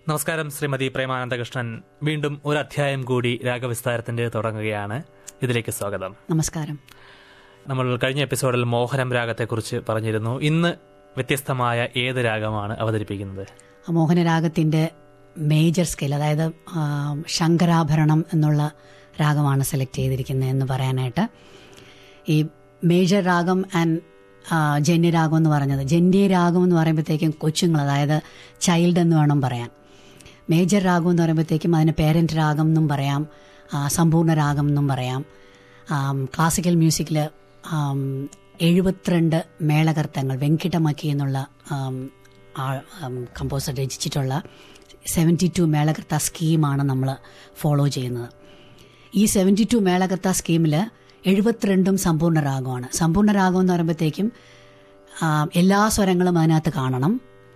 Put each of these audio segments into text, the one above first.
നമസ്കാരം ശ്രീമതി പ്രേമാനന്ദകൃഷ്ണൻ വീണ്ടും ഒരു അധ്യായം കൂടി രാഗവിസ്താരത്തിന്റെ തുടങ്ങുകയാണ് ഇതിലേക്ക് സ്വാഗതം നമസ്കാരം നമ്മൾ കഴിഞ്ഞ എപ്പിസോഡിൽ മോഹനം രാഗത്തെക്കുറിച്ച് പറഞ്ഞിരുന്നു ഇന്ന് വ്യത്യസ്തമായ ഏത് രാഗമാണ് അവതരിപ്പിക്കുന്നത് മോഹനരാഗത്തിന്റെ മേജർ സ്കെയിൽ അതായത് ആ, ശങ്കരാഭരണം എന്നുള്ള രാഗമാണ് സെലക്ട് ചെയ്തിരിക്കുന്നത് എന്ന് പറയാനായിട്ട് ഈ മേജർ രാഗം ആൻഡ് ജന്യരാഗം എന്ന് പറഞ്ഞത് ജന്യരാഗം എന്ന് പറയുമ്പോഴത്തേക്കും കൊച്ചുങ്ങൾ അതായത് ചൈൽഡ് എന്ന് വേണം പറയാൻ മേജർ രാഗം എന്ന് പറയുമ്പോഴത്തേക്കും അതിന് പേരന്റ് രാഗം എന്നും പറയാം ആ, സമ്പൂർണ്ണ രാഗം എന്നും പറയാം ക്ലാസിക്കൽ മ്യൂസിക്കിൽ എഴുപത്തിരണ്ട് മേളകർത്തങ്ങൾ വെങ്കിട്ടമക്കി എന്നുള്ള കമ്പോസർ രചിച്ചിട്ടുള്ള സെവൻറ്റി ടു മേളകർത്ത സ്കീമാണ് നമ്മൾ ഫോളോ ചെയ്യുന്നത് ഈ സെവൻറ്റി ടു മേളകർത്ത സ്കീമിൽ എഴുപത്തിരണ്ടും സമ്പൂർണ്ണ രാഗമാണ് സമ്പൂർണ്ണ രാഗം എന്ന് പറയുമ്പോഴത്തേക്കും ആ, എല്ലാ സ്വരങ്ങളും അതിനകത്ത് കാണണം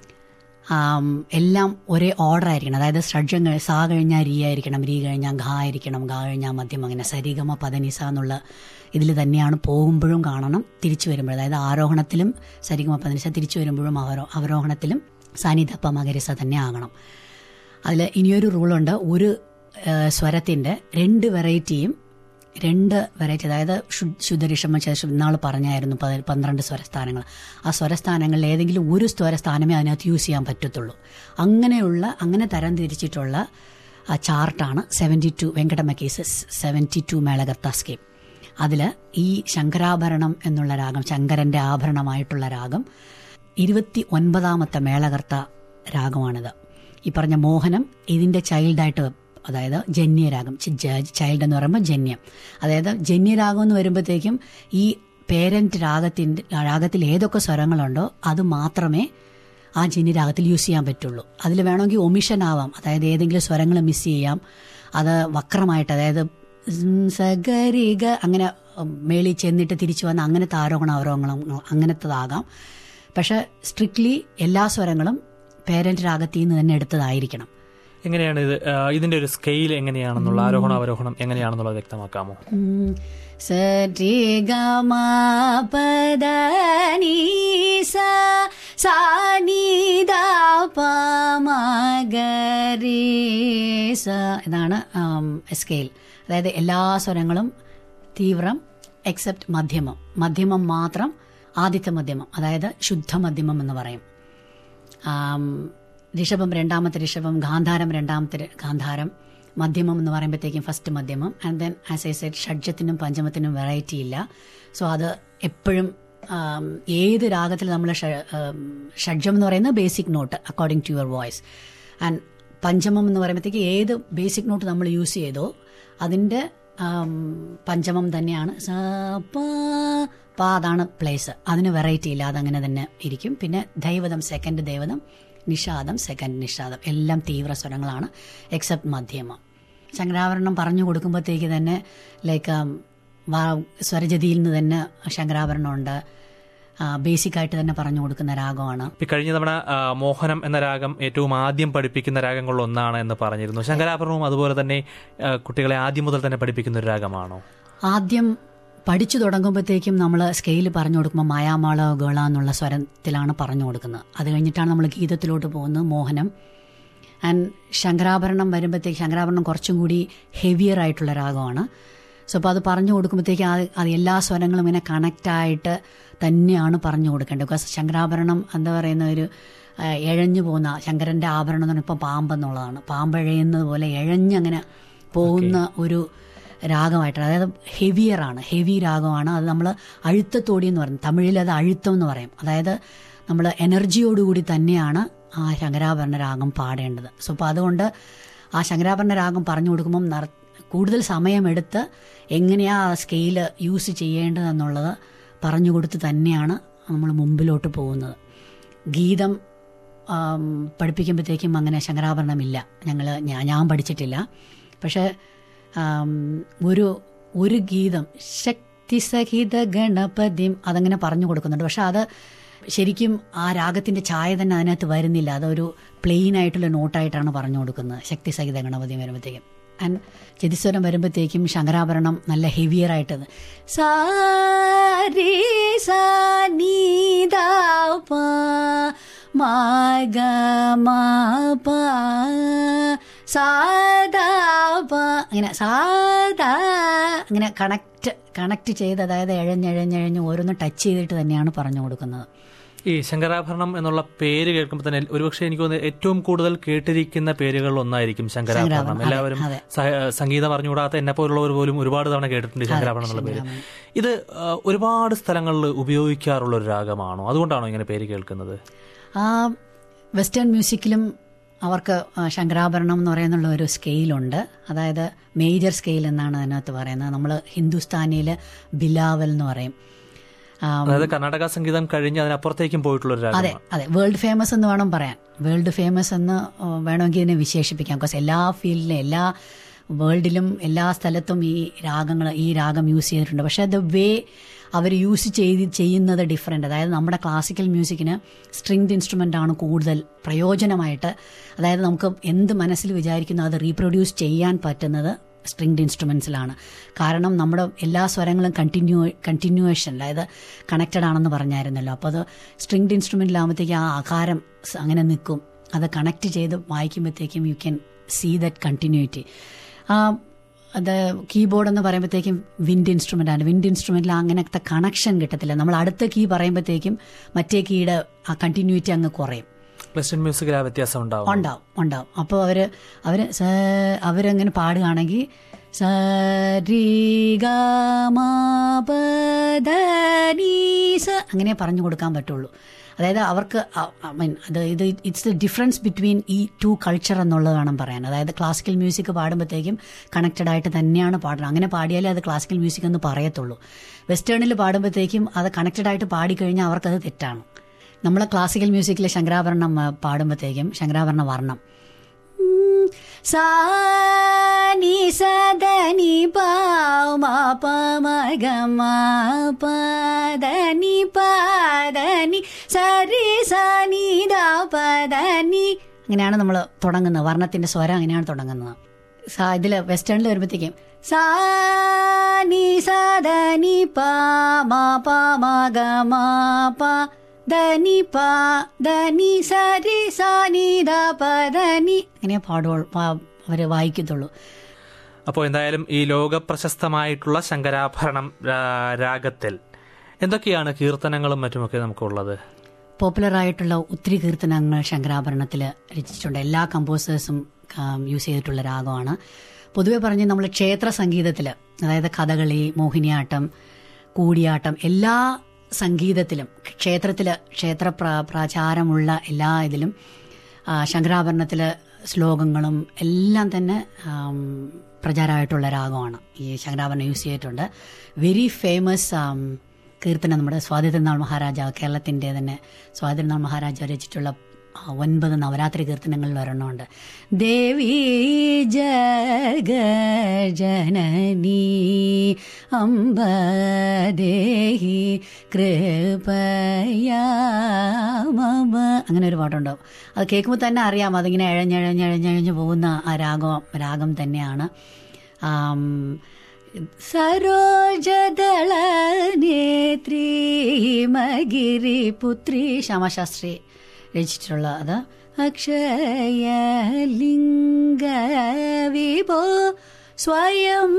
ആം, എല്ലാം ഒരേ ഓർഡർ ആയിരിക്കണം അതായത് ഷഡ്ജം കഴി- സാ കഴിഞ്ഞാൽ രീ ആയിരിക്കണം രീ കഴിഞ്ഞാൽ ഘ ആയിരിക്കണം ഘ കഴിഞ്ഞാൽ മദ്യം അങ്ങനെ സരിഗമ പദനിസ എന്നുള്ള ഇതിൽ തന്നെയാണ് പോകുമ്പോഴും കാണണം തിരിച്ചു വരുമ്പോഴും അതായത് ആരോഹണത്തിലും സരിഗമ പദനിസ തിരിച്ചു വരുമ്പോഴും അവരോ അവരോഹണത്തിലും സാന്നിധ്യപ്പ മകരിസ തന്നെ ആകണം അതിൽ ഇനിയൊരു റൂളുണ്ട് ഒരു ആ, സ്വരത്തിന്റെ രണ്ട് വെറൈറ്റിയും രണ്ട് വെറൈറ്റി അതായത് ശു- ശുദ്ധരിഷമ ശേഷം ഇന്നാൾ പറഞ്ഞായിരുന്നു പതി- പന്ത്രണ്ട് സ്വരസ്ഥാനങ്ങൾ ആ സ്വരസ്ഥാനങ്ങളിൽ ഏതെങ്കിലും ഒരു സ്വരസ്ഥാനമേ അതിനകത്ത് യൂസ് ചെയ്യാൻ പറ്റത്തുള്ളൂ അങ്ങനെയുള്ള അങ്ങനെ തരം തിരിച്ചിട്ടുള്ള ആ ചാർട്ടാണ് seventy two Venkatamakhi's seventy two melakarta scheme അതിൽ ഈ ശങ്കരാഭരണം എന്നുള്ള രാഗം ശങ്കരന്റെ ആഭരണമായിട്ടുള്ള രാഗം ഇരുപത്തി ഒൻപതാമത്തെ മേളകർത്ത രാഗമാണിത് ഈ പറഞ്ഞ മോഹനം ഇതിന്റെ ചൈൽഡായിട്ട് അതായത് ജന്യരാഗം ചി- ജ- ചൈൽഡ് എന്ന് പറയുമ്പോൾ ജന്യം അതായത് ജന്യരാഗം എന്ന് വരുമ്പോഴത്തേക്കും ഈ പേരന്റ് രാഗത്തിന്റെ രാഗത്തിൽ ഏതൊക്കെ സ്വരങ്ങളുണ്ടോ അത് മാത്രമേ ആ ജന്യരാഗത്തിൽ യൂസ് ചെയ്യാൻ പറ്റുള്ളൂ അതിൽ വേണമെങ്കിൽ ഒമിഷൻ ആവാം അതായത് ഏതെങ്കിലും സ്വരങ്ങൾ മിസ് ചെയ്യാം അത് വക്രമായിട്ട് അതായത് ഉം, സഗരിഗ അങ്ങനെ ഉം, മേളിൽ ചെന്നിട്ട് തിരിച്ചു വന്ന അങ്ങനത്തെ ആരോഹണം അവരോഹണം അങ്ങനത്തതാകാം പക്ഷെ സ്ട്രിക്ട്ലി എല്ലാ സ്വരങ്ങളും പേരന്റ് രാഗത്തിൽ നിന്ന് തന്നെ എടുത്തതായിരിക്കണം എങ്ങനെയാണ് ഇത് ആ, ഇതിന്റെ ഒരു സ്കെയിൽ എങ്ങനെയാണെന്നുള്ള ആരോഹണം അവരോഹണം എങ്ങനെയാണെന്നുള്ളത് വ്യക്തമാക്കാമോ ഉം. സരി ഗ മ പദ നീ സ സാ നീ ദ പ മ ഗ രി സ ഇതാണ് സ്കെയിൽ അതായത് എല്ലാ സ്വരങ്ങളും തീവ്രം എക്സെപ്റ്റ് മധ്യമം മധ്യമം മാത്രം ആദ്യത്തെ മധ്യമം അതായത് ശുദ്ധ മധ്യമം എന്ന് പറയും ആം, ഋഷഭം രണ്ടാമത്തെ ഋഷഭം ഗാന്ധാരം രണ്ടാമത്തെ ര- ഗാന്ധാരം മധ്യമം എന്ന് പറയുമ്പോഴത്തേക്കും ഫസ്റ്റ് മധ്യമം and then as I said ഷഡ്ജത്തിനും പഞ്ചമത്തിനും വെറൈറ്റി ഇല്ല സോ അത് എപ്പോഴും ആം, ഏത് രാഗത്തിൽ നമ്മൾ ഷഡ്ജം എന്ന് പറയുന്നത് basic note according to your voice and പഞ്ചമം എന്ന് പറയുമ്പോഴത്തേക്ക് ഏത് ബേസിക് നോട്ട് നമ്മൾ യൂസ് ചെയ്തോ അതിന്റെ ആം, പഞ്ചമം തന്നെയാണ് സ, പ, പ അതാണ് പ്ലേസ് അതിന് വെറൈറ്റി ഇല്ല അതങ്ങനെ തന്നെ ഇരിക്കും പിന്നെ ദൈവതം സെക്കൻഡ് ദൈവതം നിഷാദം സെക്കൻഡ് നിഷാദം എല്ലാം തീവ്ര സ്വരങ്ങളാണ് എക്സെപ്റ്റ് മധ്യമം ശങ്കരാഭരണം പറഞ്ഞു കൊടുക്കുമ്പോഴത്തേക്ക് തന്നെ ലൈക്ക് സ്വരജതിയിൽ നിന്ന് തന്നെ ശങ്കരാഭരണമുണ്ട് ബേസിക് ആയിട്ട് തന്നെ പറഞ്ഞു കൊടുക്കുന്ന രാഗമാണ് ഇപ്പൊ കഴിഞ്ഞ തവണ ആ, മോഹനം എന്ന രാഗം ഏറ്റവും ആദ്യം പഠിപ്പിക്കുന്ന രാഗങ്ങളിൽ ഒന്നാണ് എന്ന് പറഞ്ഞിരുന്നു ശങ്കരാഭരണവും അതുപോലെ തന്നെ ആ, കുട്ടികളെ ആദ്യം മുതൽ തന്നെ പഠിപ്പിക്കുന്ന ഒരു രാഗമാണോ ആദ്യം പഠിച്ചു തുടങ്ങുമ്പോഴത്തേക്കും നമ്മൾ സ്കെയിൽ പറഞ്ഞു കൊടുക്കുമ്പോൾ മായാമാള ഗേള എന്നുള്ള സ്വരത്തിലാണ് പറഞ്ഞു കൊടുക്കുന്നത് അത് കഴിഞ്ഞിട്ടാണ് നമ്മൾ ഗീതത്തിലോട്ട് പോകുന്നത് മോഹനം ആൻഡ് ശങ്കരാഭരണം വരുമ്പോഴത്തേക്ക് ശങ്കരാഭരണം കുറച്ചും കൂടി ഹെവിയർ ആയിട്ടുള്ള രാഗമാണ് സോ അപ്പോൾ അത് പറഞ്ഞു കൊടുക്കുമ്പോഴത്തേക്ക് അത് അത് എല്ലാ സ്വരങ്ങളും ഇങ്ങനെ കണക്റ്റായിട്ട് തന്നെയാണ് പറഞ്ഞു കൊടുക്കേണ്ടത് ബിക്കോസ് ശങ്കരാഭരണം എന്താ പറയുന്ന ഒരു ആ, എഴഞ്ഞു പോകുന്ന ശങ്കരന്റെ ആഭരണം എന്ന് പറഞ്ഞാൽ ഇപ്പം പാമ്പെന്നുള്ളതാണ് പാമ്പഴയുന്നത് പോലെ എഴഞ്ഞങ്ങനെ പോകുന്ന ഒരു രാഗമായിട്ട് അതായത് ഹെവിയർ ആണ് ഹെവി രാഗമാണ് അത് നമ്മൾ അഴുത്തത്തോടി എന്ന് പറയും തമിഴിൽ അത് അഴുത്തം എന്ന് പറയും അതായത് നമ്മൾ എനർജിയോടുകൂടി തന്നെയാണ് ആ ശങ്കരാഭരണ രാഗം പാടേണ്ടത് സോ അപ്പോൾ അതുകൊണ്ട് ആ ശങ്കരാഭരണ രാഗം പറഞ്ഞു കൊടുക്കുമ്പം നർ- കൂടുതൽ സമയമെടുത്ത് എങ്ങനെയാ ആ സ്കെയില് യൂസ് ചെയ്യേണ്ടതെന്നുള്ളത് പറഞ്ഞു കൊടുത്ത് തന്നെയാണ് നമ്മൾ മുമ്പിലോട്ട് പോകുന്നത് ഗീതം ആം, പഠിപ്പിക്കുമ്പോഴത്തേക്കും അങ്ങനെ ശങ്കരാഭരണമില്ല ഞങ്ങൾ ഞാൻ പഠിച്ചിട്ടില്ല പക്ഷെ ആം, ഒരു ഒരു ഗീതം ശക്തിസഹിത ഗണപതിം അതങ്ങനെ പറഞ്ഞു കൊടുക്കുന്നുണ്ട് പക്ഷെ അത് ശരിക്കും ആ രാഗത്തിന്റെ ഛായ തന്നെ അതിനകത്ത് വരുന്നില്ല അതൊരു പ്ലെയിൻ ആയിട്ടുള്ള നോട്ടായിട്ടാണ് പറഞ്ഞു കൊടുക്കുന്നത് ശക്തിസഹിത ഗണപതി വരുമ്പോഴത്തേക്കും ആൻഡ് ചെതിസ്വരം വരുമ്പോഴത്തേക്കും ശങ്കരാഭരണം നല്ല ഹെവിയർ ആയിട്ട് സാരി സാ നീ ദാ പ മാ ഗ മാ പ സാധാ പ അങ്ങനെ സാധാ അങ്ങനെ കണക്ട് കണക്ട് ചെയ്ത് അതായത് എഴഞ്ഞെഴഞ്ഞെഴഞ്ഞ് ഓരോന്നും ടച്ച് ചെയ്തിട്ട് തന്നെയാണ് പറഞ്ഞു കൊടുക്കുന്നത് ഈ ശങ്കരാഭരണം എന്നുള്ള പേര് കേൾക്കുമ്പോൾ തന്നെ ഒരുപക്ഷെ എനിക്ക് തോന്നുന്നത് ഏറ്റവും കൂടുതൽ കേട്ടിരിക്കുന്ന പേരുകളിൽ ഒന്നായിരിക്കും ശങ്കരാഭരണം ശങ്കരാഭരണം, അതെ, എല്ലാവരും അതെ. സ- സംഗീതം അറിഞ്ഞുകൂടാത്ത എന്നെ പോലുള്ളവർ പോലും ഒരുപാട് തവണ കേട്ടിട്ടുണ്ട് ഈ ശങ്കരാഭരണം എന്നുള്ള പേര് ഇത് ആ, ഒരുപാട് സ്ഥലങ്ങളിൽ ഉപയോഗിക്കാറുള്ള ഒരു രാഗമാണോ അതുകൊണ്ടാണോ ഇങ്ങനെ പേര് കേൾക്കുന്നത് ആ വെസ്റ്റേൺ മ്യൂസിക്കിലും അവർക്ക് ആ, ശങ്കരാഭരണം എന്ന് പറയുന്നുള്ള ഒരു സ്കെയിലുണ്ട് അതായത് മേജർ സ്കെയിൽ എന്നാണ് അതിനകത്ത് പറയുന്നത് നമ്മൾ ഹിന്ദുസ്ഥാനിയിൽ ബിലാവൽ എന്ന് പറയും ആ, അതായത് കർണാടക സംഗീതം കഴിഞ്ഞ് അതിനപ്പുറത്തേക്കും പോയിട്ടുള്ള ഒരു അതെ രാഗമാണ് അതെ വേൾഡ് ഫേമസ് എന്ന് വേണം പറയാൻ വേൾഡ് ഫേമസ് എന്ന് ആ, വേണമെങ്കിൽ ഇതിനെ വിശേഷിപ്പിക്കാം ബിക്കോസ് എല്ലാ ഫീൽഡിലും എല്ലാ വേൾഡിലും എല്ലാ സ്ഥലത്തും ഈ രാഗങ്ങൾ ഈ രാഗം യൂസ് ചെയ്തിട്ടുണ്ട് പക്ഷേ ദ വേ അവർ യൂസ് ചെയ്ത് ചെയ്യുന്നത് ഡിഫറെൻ്റ് അതായത് നമ്മുടെ ക്ലാസിക്കൽ മ്യൂസിക്കിന് സ്ട്രിങ്ഡ് ഇൻസ്ട്രുമെൻ്റ് ആണ് കൂടുതൽ പ്രയോജനമായിട്ട് അതായത് നമുക്ക് എന്ത് മനസ്സിൽ വിചാരിക്കുന്നു അത് റീപ്രൊഡ്യൂസ് ചെയ്യാൻ പറ്റുന്നത് സ്ട്രിങ്ഡ് ഇൻസ്ട്രുമെൻസിലാണ് കാരണം നമ്മുടെ എല്ലാ സ്വരങ്ങളും കണ്ടിന്യൂ കണ്ടിന്യൂവേഷൻ അതായത് കണക്റ്റഡ് ആണെന്ന് പറഞ്ഞായിരുന്നല്ലോ അപ്പോൾ അത് സ്ട്രിങ്ഡ് ഇൻസ്ട്രുമെൻറ്റിലാകുമ്പോഴത്തേക്ക് ആ ആകാരം സ് അങ്ങനെ നിൽക്കും അത് കണക്ട് ചെയ്ത് വായിക്കുമ്പോഴത്തേക്കും you can see that continuity അത് കീബോർഡ് എന്ന് പറയുമ്പോഴത്തേക്കും വിൻഡ് ഇൻസ്ട്രുമെൻ്റ് ആണ് വിൻഡ് ഇൻസ്ട്രുമെൻറ്റിൽ അങ്ങനത്തെ കണക്ഷൻ കിട്ടത്തില്ല നമ്മൾ അടുത്ത കീ പറയുമ്പോഴത്തേക്കും മറ്റേ കീയുടെ ആ കണ്ടിന്യൂറ്റി അങ്ങ് കുറയും വെസ്റ്റേൺ മ്യൂസിക്കിൽ ആ വ്യത്യാസം ഉണ്ടാവും ഉണ്ടാവും ഉണ്ടാവും അപ്പോൾ അവര് അവര് സ അവരങ്ങനെ പാടുകയാണെങ്കിൽ സ രി ഗ മ പ ധ നീ സ അങ്ങനെ പറഞ്ഞു കൊടുക്കാൻ പറ്റുള്ളൂ അതായത് അവർക്ക് ഐ മീൻ അത് ഇത് ഇറ്റ്സ് ദ ഡിഫറൻസ് ബിറ്റ്വീൻ ഈ ടു കൾച്ചർ എന്നുള്ളത് വേണം പറയാൻ അതായത് ക്ലാസിക്കൽ മ്യൂസിക് പാടുമ്പോഴത്തേക്കും കണക്റ്റഡ് ആയിട്ട് തന്നെയാണ് പാടുന്നത് അങ്ങനെ പാടിയാലേ അത് ക്ലാസിക്കൽ മ്യൂസിക് എന്ന് പറയത്തുള്ളൂ വെസ്റ്റേണിൽ പാടുമ്പോഴത്തേക്കും അത് കണക്റ്റഡ് ആയിട്ട് പാടിക്കഴിഞ്ഞാൽ അവർക്കത് തെറ്റാണ് നമ്മൾ ക്ലാസിക്കൽ മ്യൂസിക്കിലെ ശങ്കരാഭരണം ആ, പാടുമ്പോഴത്തേക്കും ശങ്കരാഭരണ വർണ്ണം ഉം, സാ നി സ ധ നി പ മ പ മ ഗ മ പ ധ നി പ ധ നി സ രി സ നി ധ പ ധ നി അങ്ങനെയാണ് നമ്മൾ തുടങ്ങുന്നത് വർണ്ണത്തിന്റെ സ്വരം അങ്ങനെയാണ് തുടങ്ങുന്നത് സാ ഇതില് വെസ്റ്റേണിൽ വരുമ്പോഴത്തേക്കും സാ നി സ ധ നി പ മ പ മ ഗ മ പ ധനി പ ധനി സരി സാനി ധ പ ധനി അങ്ങനെ പാടുള്ളൂ അവര് വായിക്കത്തുള്ളൂ അപ്പോൾ എന്തായാലും ഈ ലോക പ്രശസ്തമായിട്ടുള്ള ശങ്കരാഭരണം രാ- രാഗത്തിൽ എന്തൊക്കെയാണ് കീർത്തനങ്ങളും മറ്റുമൊക്കെ നമുക്കുള്ളത് പോപ്പുലർ ആയിട്ടുള്ള ഒത്തിരി കീർത്തനങ്ങൾ ശങ്കരാഭരണത്തിൽ രചിച്ചിട്ടുണ്ട് എല്ലാ കമ്പോസേഴ്സും യൂസ് ചെയ്തിട്ടുള്ള രാഗമാണ് പൊതുവെ പറഞ്ഞ് നമ്മൾ ക്ഷേത്ര സംഗീതത്തിൽ അതായത് കഥകളി മോഹിനിയാട്ടം കൂടിയാട്ടം എല്ലാ സംഗീതത്തിലും ക്ഷേത്രത്തിൽ ക്ഷേത്ര പ്ര- പ്രാചാരമുള്ള എല്ലാ ഇതിലും ആ, ശങ്കരാഭരണത്തിലെ ശ്ലോകങ്ങളും എല്ലാം തന്നെ ആം, പ്രചാരമായിട്ടുള്ള രാഗമാണ് ഈ ശങ്കരാഭരണം യൂസ് ചെയ്തിട്ടുണ്ട് വെരി ഫേമസ് കീർത്തനം നമ്മുടെ സ്വാതിരുന്നാൾ മഹാരാജാവ് കേരളത്തിൻ്റെ തന്നെ സ്വാതിരുന്നാൾ മഹാരാജാവ് രചിച്ചിട്ടുള്ള ആ, ഒൻപത് നവരാത്രി കീർത്തനങ്ങളിൽ ഒരെണ്ണമുണ്ട് ദേവി ജഗജനനീ അംബ ദേഹി കൃപയാ മമ അങ്ങനെ ഒരു പാട്ടുണ്ടാവും അത് കേൾക്കുമ്പോൾ തന്നെ അറിയാം അതിങ്ങനെ എഴഞ്ഞഴഞ്ഞഴഞ്ഞഴഞ്ഞ് പോകുന്ന ആ രാഗം രാഗം തന്നെയാണ് ആം, സരോജദള നേത്രി മഗിരി പുത്രി ശ്യാമശാസ്ത്രി രചിച്ചിട്ടുള്ള അത് അക്ഷയലിംഗ വിഭോ സ്വയം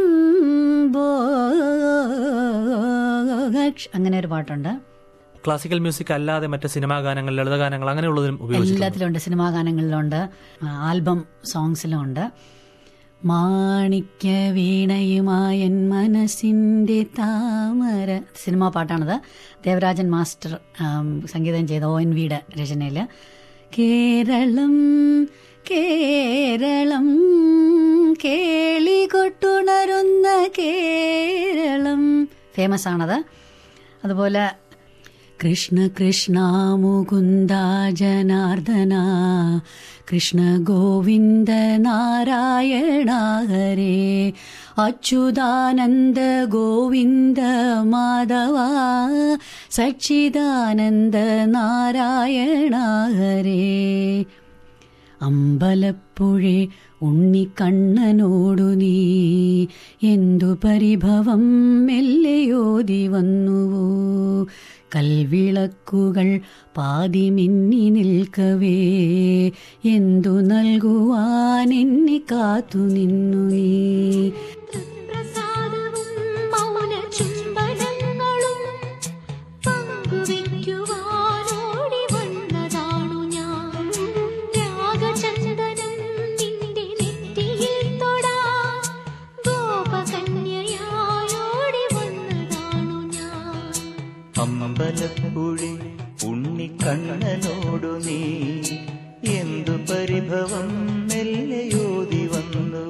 അങ്ങനെ ഒരു പാട്ടുണ്ട് ക്ലാസിക്കൽ മ്യൂസിക് അല്ലാതെ മറ്റ് സിനിമാ ഗാനങ്ങൾ ലളിത ഗാനങ്ങൾ അങ്ങനെയുള്ളതിനും ഉപയോഗിച്ചു എല്ലാത്തിലുണ്ട് സിനിമാ ഗാനങ്ങളിലുണ്ട് ആ, ആൽബം സോങ്സിലും ഉണ്ട് മാണിക്യ വീണയുമായൻ മനസ്സിന്റെ താമര സിനിമാ പാട്ടാണത് ദേവരാജൻ മാസ്റ്റർ ആം, സംഗീതം ചെയ്ത ഒ എൻ വിയുടെ രചനയില് കേരളം കേരളം കേളി കൊട്ടുണരുന്ന കേരളം ഫേമസ് ആണത് അതുപോലെ കൃഷ്ണ കൃഷ്ണ മുകുന്ദ ജനാർദ്ദന കൃഷ്ണ ഗോവിന്ദ നാരായണ ഹരേ അച്യുതാനന്ദ ഗോവിന്ദ മാധവ സച്ചിദാനന്ദ നാരായണ ഹരേ അമ്പലപ്പുഴെ ഉണ്ണിക്കണ്ണനോടു നീ എന്തു പരിഭവം മെല്ലെയോതി വന്നുവോ കൽവിളക്കുകൾ പാതി മിന്നി നിൽക്കവേ എന്തു നൽകുവാൻ എന്നെ കാത്തു നിന്നു നീ പ്രസാദവും മൗന ചുംബനങ്ങളും പങ്കുവയ്ക്കുവാനോടി വന്നതാണു ഞാൻ രാഗചന്ദനം നിന്റെ നെറ്റിയിൽ തൊടാൻ ഗോപകന്യയായോടി വന്നതാണു ഞാൻ അമ്പലപ്പുഴി ഉണ്ണിക്കണ്ണനോടു നീ എന്തു പരിഭവം മെല്ലയോതി വന്നു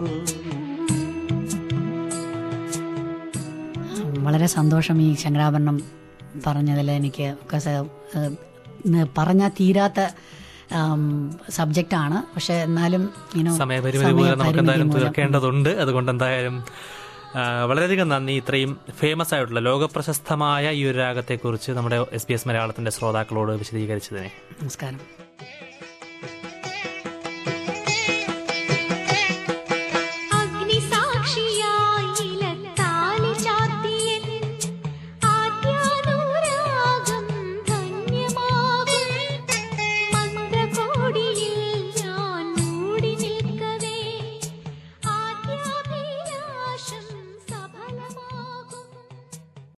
വളരെ സന്തോഷം ഈ ശങ്കരാഭരണം പറഞ്ഞതിൽ എനിക്ക് പറഞ്ഞാൽ തീരാത്ത സബ്ജക്റ്റാണ് പക്ഷെ എന്നാലും you know, സമയപരിമിതി മൂലം നമുക്ക് സമയപരിമിതി എന്തായാലും മൂലം. തീർക്കേണ്ടതുണ്ട് അതുകൊണ്ട് എന്തായാലും ആ, വളരെയധികം നന്ദി ഇത്രയും ഫേമസ് ആയിട്ടുള്ള ലോകപ്രശസ്തമായ ഈ ഒരു രാഗത്തെക്കുറിച്ച് നമ്മുടെ എസ് ബി എസ് മലയാളത്തിന്റെ ശ്രോതാക്കളോട് വിശദീകരിച്ചതിനെ നമസ്കാരം